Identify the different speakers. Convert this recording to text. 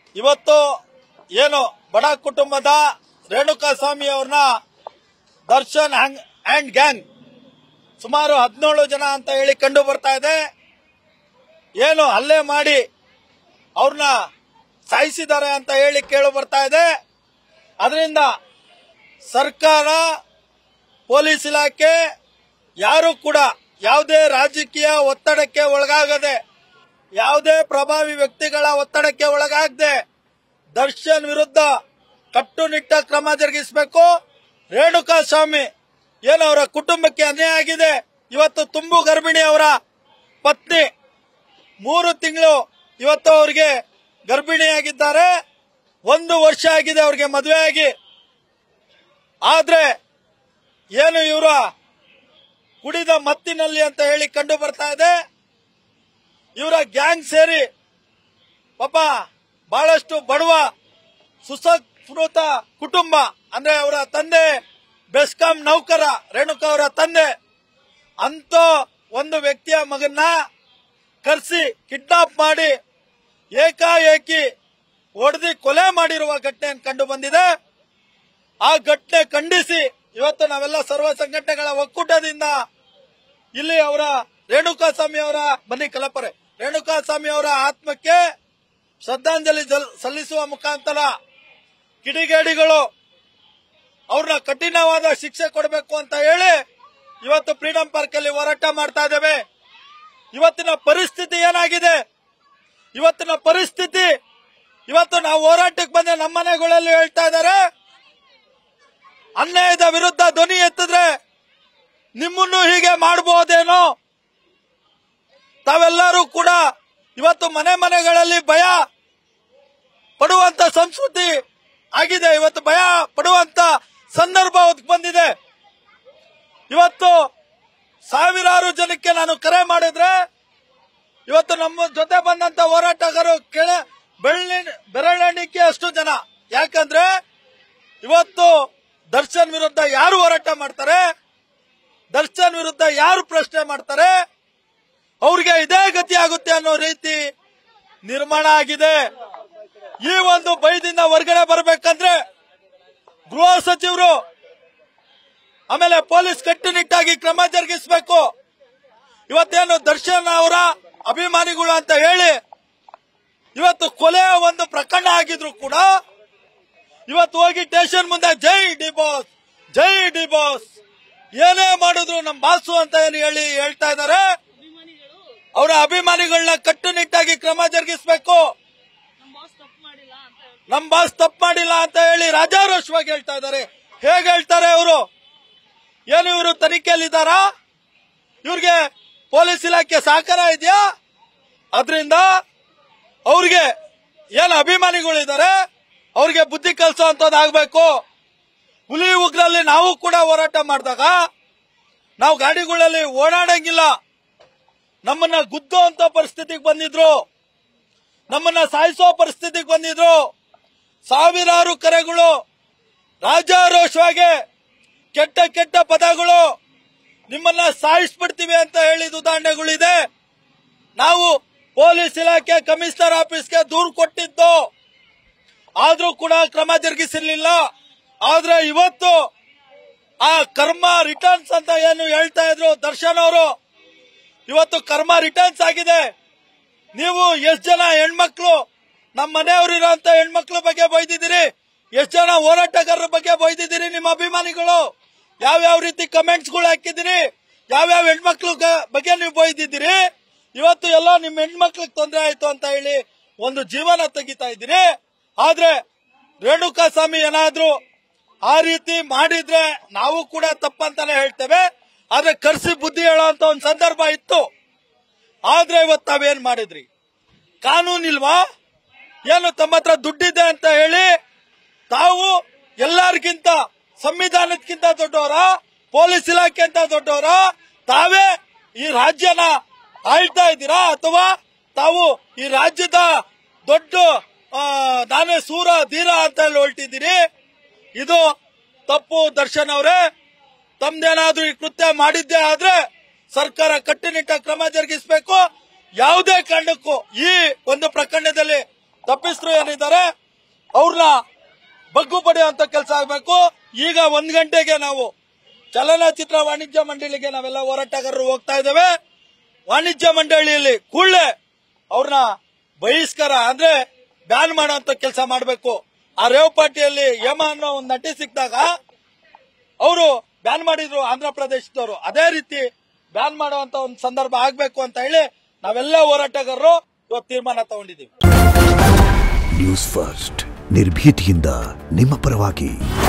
Speaker 1: ಇವತ್ತು ಏನು ಬಡ ಕುಟುಂಬದ ರೇಣುಕಾ ಸ್ವಾಮಿ ಅವ್ರನ್ನ ದರ್ಶನ್ ಹ್ಯಾಂಗ್ ಅಂಡ್ ಗ್ಯಾಂಗ್ ಸುಮಾರು ಹದಿನೇಳು ಜನ ಅಂತ ಹೇಳಿ ಕಂಡು ಬರ್ತಾ ಇದೆ ಏನು ಹಲ್ಲೆ ಮಾಡಿ ಅವ್ರನ್ನ ಸಾಯಿಸಿದ್ದಾರೆ ಅಂತ ಹೇಳಿ ಕೇಳು ಬರ್ತಾ ಇದೆ ಅದರಿಂದ ಸರ್ಕಾರ ಪೊಲೀಸ್ ಇಲಾಖೆ ಯಾರು ಕೂಡ ಯಾವುದೇ ರಾಜಕೀಯ ಒತ್ತಡಕ್ಕೆ ಒಳಗಾಗದೆ ಯಾವುದೇ ಪ್ರಭಾವಿ ವ್ಯಕ್ತಿಗಳ ಒತ್ತಡಕ್ಕೆ ಒಳಗಾಗದೆ ದರ್ಶನ್ ವಿರುದ್ಧ ಕಟ್ಟುನಿಟ್ಟ ಕ್ರಮ ಜರುಗಿಸಬೇಕು ರೇಣುಕಾ ಸ್ವಾಮಿ ಏನು ಅವರ ಕುಟುಂಬಕ್ಕೆ ಅನ್ಯಾಯ ಆಗಿದೆ ಇವತ್ತು ತುಂಬು ಗರ್ಭಿಣಿ ಅವರ ಪತ್ನಿ ಮೂರು ತಿಂಗಳು ಇವತ್ತು ಅವರಿಗೆ ಗರ್ಭಿಣಿಯಾಗಿದ್ದಾರೆ ಒಂದು ವರ್ಷ ಆಗಿದೆ ಅವ್ರಿಗೆ ಮದುವೆ ಆಗಿ ಆದ್ರೆ ಏನು ಇವರ ಕುಡಿದ ಮತ್ತಿನಲ್ಲಿ ಅಂತ ಹೇಳಿ ಕಂಡು ಬರ್ತಾ ಇದೆ ಇವರ ಗ್ಯಾಂಗ್ ಸೇರಿ ಪಾಪ ಬಹಳಷ್ಟು ಬಡವ ಸುಸಂಸ್ಕೃತ ಕುಟುಂಬ ಅಂದ್ರೆ ಅವರ ತಂದೆ ಬೆಸ್ಕಾಂ ನೌಕರ ರೇಣುಕಾ ಅವರ ತಂದೆ ಅಂತ ಒಂದು ವ್ಯಕ್ತಿಯ ಮಗನ್ನ ಕರೆಸಿ ಕಿಡ್ನಾಪ್ ಮಾಡಿ ಏಕಾಏಕಿ ಹೊಡೆದಿ ಕೊಲೆ ಮಾಡಿರುವ ಘಟನೆ ಕಂಡು ಬಂದಿದೆ ಆ ಘಟನೆ ಖಂಡಿಸಿ ಇವತ್ತು ನಾವೆಲ್ಲ ಸರ್ವ ಸಂಘಟನೆಗಳ ಒಕ್ಕೂಟದಿಂದ ಇಲ್ಲಿ ಅವರ ರೇಣುಕಾ ಸ್ವಾಮಿ ಅವರ ಬನ್ನಿ ಕಲಪರೆ ರೇಣುಕಾ ಸ್ವಾಮಿ ಅವರ ಆತ್ಮಕ್ಕೆ ಶ್ರದ್ಧಾಂಜಲಿ ಜಲ್- ಸಲ್ಲಿಸುವ ಮುಖಾಂತರ ಕಿಡಿಗೇಡಿಗಳು ಅವ್ರನ್ನ ಕಠಿಣವಾದ ಶಿಕ್ಷೆ ಕೊಡಬೇಕು ಅಂತ ಹೇಳಿ ಇವತ್ತು ಫ್ರೀಡಂ ಪಾರ್ಕ್ ಅಲ್ಲಿ ಹೋರಾಟ ಮಾಡ್ತಾ ಇದ್ದೇವೆ ಇವತ್ತಿನ ಪರಿಸ್ಥಿತಿ ಏನಾಗಿದೆ ಇವತ್ತಿನ ಪರಿಸ್ಥಿತಿ ಇವತ್ತು ನಾವು ಹೋರಾಟಕ್ಕೆ ಬಂದ್ರೆ ನಮ್ಮ ಮನೆಗಳಲ್ಲಿ ಹೇಳ್ತಾ ಇದ್ದಾರೆ ಅನ್ಯಾಯದ ವಿರುದ್ಧ ಧ್ವನಿ ಎತ್ತಿದ್ರೆ ನಿಮ್ಮನ್ನು ಹೀಗೆ ಮಾಡಬಹುದೇನೋ ತಾವೆಲ್ಲರೂ ಕೂಡ ಇವತ್ತು ಮನೆ ಮನೆಗಳಲ್ಲಿ ಭಯ ಪಡುವಂತ ಸಂಸ್ಕೃತಿ ಆಗಿದೆ ಇವತ್ತು ಭಯ ಪಡುವಂತ ಸಂದರ್ಭ ಒದಗಿ ಬಂದಿದೆ ಇವತ್ತು ಸಾವಿರಾರು ಜನಕ್ಕೆ ನಾನು ಕರೆ ಮಾಡಿದ್ರೆ ಇವತ್ತು ನಮ್ಮ ಜೊತೆ ಬಂದಂತ ಹೋರಾಟಗಾರರು ಕೆಳ ಬೆಳ್ಳಿ ಬೆರಳೆಣಿಕೆ ಅಷ್ಟು ಜನ ಯಾಕಂದ್ರೆ ಇವತ್ತು ದರ್ಶನ್ ವಿರುದ್ಧ ಯಾರು ಹೋರಾಟ ಮಾಡ್ತಾರೆ ದರ್ಶನ್ ವಿರುದ್ಧ ಯಾರು ಪ್ರಶ್ನೆ ಮಾಡ್ತಾರೆ ಅವ್ರಿಗೆ ಇದೇ ಗತಿ ಆಗುತ್ತೆ ಅನ್ನೋ ರೀತಿ ನಿರ್ಮಾಣ ಆಗಿದೆ ಈ ಒಂದು ಭಯದಿಂದ ಹೊರಗಡೆ ಬರಬೇಕಂದ್ರೆ ಗೃಹ ಸಚಿವರು ಆಮೇಲೆ ಪೊಲೀಸ್ ಕಟ್ಟುನಿಟ್ಟಾಗಿ ಕ್ರಮ ಜರುಗಿಸಬೇಕು ಇವತ್ತೇನು ದರ್ಶನ್ ಅವರ ಅಭಿಮಾನಿಗಳು ಅಂತ ಹೇಳಿ ಇವತ್ತು ಕೊಲೆಯ ಒಂದು ಪ್ರಕರಣ ಆಗಿದ್ರು ಕೂಡ ಇವತ್ತು ಹೋಗಿ ಸ್ಟೇಷನ್ ಮುಂದೆ ಜೈ ಡಿ ಬಾಸ್ ಜೈ ಡಿ ಬಾಸ್ ಏನೇ ಮಾಡಿದ್ರು ನಮ್ ಬಾಸು ಅಂತ ಏನು ಹೇಳಿ ಹೇಳ್ತಾ ಇದ್ದಾರೆ ಅವರ ಅಭಿಮಾನಿಗಳನ್ನ ಕಟ್ಟುನಿಟ್ಟಾಗಿ ಕ್ರಮ ಜರುಗಿಸಬೇಕು ನಮ್ ಬಾಸ್ ತಪ್ಪು ಮಾಡಿಲ್ಲ ಅಂತ ಹೇಳಿ ರಾಜಾರೋಷವಾಗಿ ಹೇಳ್ತಾ ಇದ್ದಾರೆ ಹೇಗೆ ಹೇಳ್ತಾರೆ ಅವರು ಏನು ಇವರು ತನಿಖೆಯಲ್ಲಿದ್ದಾರಾ ಇವ್ರಿಗೆ ಪೊಲೀಸ್ ಇಲಾಖೆ ಸಹಕಾರ ಇದೆಯಾ ಅದರಿಂದ ಅವ್ರಿಗೆ ಏನು ಅಭಿಮಾನಿಗಳಿದ್ದಾರೆ ಅವ್ರಿಗೆ ಬುದ್ಧಿ ಕಲಿಸುವಂತದ್ದಾಗಬೇಕು ಹುಲಿ ಉಗ್ರಲ್ಲಿ ನಾವು ಕೂಡ ಹೋರಾಟ ಮಾಡಿದಾಗ ನಾವು ಗಾಡಿಗಳಲ್ಲಿ ಓಡಾಡಂಗಿಲ್ಲ ನಮ್ಮನ್ನ ಗುದ್ದುವಂತ ಪರಿಸ್ಥಿತಿಗೆ ಬಂದಿದ್ರು ನಮ್ಮನ್ನ ಸಾಯಿಸೋ ಪರಿಸ್ಥಿತಿಗೆ ಬಂದಿದ್ರು ಸಾವಿರಾರು ಕರೆಗಳು ರಾಜಾರೋಷವಾಗಿ ಕೆಟ್ಟ ಕೆಟ್ಟ ಪದಗಳು ನಿಮ್ಮನ್ನ ಸಾಯಿಸ್ಬಿಡ್ತೀವಿ ಅಂತ ಹೇಳಿದ ಉದಾಹರಣೆಗಳಿದೆ ನಾವು ಪೊಲೀಸ್ ಇಲಾಖೆ ಕಮಿಷನರ್ ಆಫೀಸ್ಗೆ ದೂರು ಕೊಟ್ಟಿದ್ದು ಆದ್ರೂ ಕೂಡ ಕ್ರಮ ಜರುಗಿಸಿರ್ಲಿಲ್ಲ ಆದ್ರೆ ಇವತ್ತು ಆ ಕರ್ಮ ರಿಟರ್ನ್ಸ್ ಅಂತ ಏನು ಹೇಳ್ತಾ ಇದ್ರು ದರ್ಶನ್ ಅವರು ಇವತ್ತು ಕರ್ಮ ರಿಟರ್ನ್ಸ್ ಆಗಿದೆ ನೀವು ಎಷ್ಟು ಜನ ಹೆಣ್ಮಕ್ಳು ನಮ್ಮ ಮನೆಯವರಿರೋಂತ ಹೆಣ್ಮಕ್ಳ ಬಗ್ಗೆ ಬೈದಿದ್ದೀರಿ ಎಷ್ಟು ಜನ ಹೋರಾಟಗಾರರ ಬಗ್ಗೆ ಬೈದಿದ್ದೀರಿ ನಿಮ್ಮ ಅಭಿಮಾನಿಗಳು ಯಾವ್ಯಾವ ರೀತಿ ಕಮೆಂಟ್ಸ್ ಗಳು ಹಾಕಿದಿರಿ ಯಾವ್ಯಾವ ಹೆಣ್ಮಕ್ಳ ಗ- ಬಗ್ಗೆ ನೀವು ಬೈದಿದ್ದೀರಿ ಇವತ್ತು ಎಲ್ಲ ನಿಮ್ಮ ಹೆಣ್ಮಕ್ಳಿಗೆ ತೊಂದರೆ ಆಯ್ತು ಅಂತ ಹೇಳಿ ಒಂದು ಜೀವನ ತೆಗಿತಾ ಇದ್ದೀರಿ ಆದ್ರೆ ರೇಣುಕಾ ಸ್ವಾಮಿ ಏನಾದ್ರು ಆ ರೀತಿ ಮಾಡಿದ್ರೆ ನಾವು ಕೂಡ ತಪ್ಪಂತಾನೆ ಹೇಳ್ತೇವೆ ಆದ್ರೆ ಕರ್ಸಿ ಬುದ್ಧಿ ಹೇಳೋಂತ ಒಂದು ಸಂದರ್ಭ ಇತ್ತು ಆದ್ರೆ ಇವತ್ತು ತಾವೇನ್ ಮಾಡಿದ್ರಿ ಕಾನೂನಿಲ್ವಾ ಏನು ತಮ್ಮ ಹತ್ರ ದುಡ್ಡಿದೆ ಅಂತ ಹೇಳಿ ತಾವು ಎಲ್ಲರಿಗಿಂತ ಸಂವಿಧಾನಕ್ಕಿಂತ ದೊಡ್ಡವರ ಪೊಲೀಸ್ ಇಲಾಖೆ ಅಂತ ದೊಡ್ಡವರ ತಾವೇ ಈ ರಾಜ್ಯನ ಆಳ್ತಾ ಇದ್ದೀರಾ ಅಥವಾ ತಾವು ಈ ರಾಜ್ಯದ ದೊಡ್ಡ ಆ, ನಾನೇ ಸೂರ ಧೀರ ಅಂತ ಹೇಳಿ ಹೊರಟಿದ್ದೀರಿ ಇದು ತಪ್ಪು ದರ್ಶನ್ ಅವರೇ ತಮ್ದೇನಾದ್ರೂ ಈ ಕೃತ್ಯ ಮಾಡಿದ್ದೇ ಆದ್ರೆ ಸರ್ಕಾರ ಕಟ್ಟುನಿಟ್ಟ ಕ್ರಮ ಜರುಗಿಸಬೇಕು ಯಾವುದೇ ಕಾರಣಕ್ಕೂ ಈ ಒಂದು ಪ್ರಕರಣದಲ್ಲಿ ತಪ್ಪಿಸ್ರು ಏನಿದ್ದಾರೆ ಅವ್ರನ್ನ ಬಗ್ಗು ಪಡೆಯುವಂತ ಕೆಲಸ ಆಗಬೇಕು ಈಗ ಒಂದ್ ಗಂಟೆಗೆ ನಾವು ಚಲನಚಿತ್ರ ವಾಣಿಜ್ಯ ಮಂಡಳಿಗೆ ನಾವೆಲ್ಲ ಹೋರಾಟಗಾರರು ಹೋಗ್ತಾ ಇದ್ದೇವೆ ವಾಣಿಜ್ಯ ಮಂಡಳಿಯಲ್ಲಿ ಕೂಡಲೇ ಅವ್ರನ್ನ ಬಹಿಷ್ಕಾರ ಅಂದ್ರೆ ಬ್ಯಾನ್ ಮಾಡುವಂತ ಕೆಲಸ ಮಾಡಬೇಕು ಆ ರೇವ್ ಪಾರ್ಟಿಯಲ್ಲಿ ಹೇಮ ಅನ್ನೋ ಒಂದು ನಟಿ ಸಿಕ್ಕಿದಾಗ ಅವರು ಬ್ಯಾನ್ ಮಾಡಿದ್ರು ಆಂಧ್ರ ಪ್ರದೇಶದವರು ಅದೇ ರೀತಿ ಬ್ಯಾನ್ ಮಾಡುವಂತ ಒಂದು ಸಂದರ್ಭ ಆಗ್ಬೇಕು ಅಂತ ಹೇಳಿ ನಾವೆಲ್ಲ ಹೋರಾಟಗಾರರು ಇವತ್ತು ತೀರ್ಮಾನ ತಗೊಂಡಿದ್ದೀವಿ
Speaker 2: ನ್ಯೂಸ್ ಫಸ್ಟ್ ನಿರ್ಭೀತಿಯಿಂದ ನಿಮ್ಮ ಪರವಾಗಿ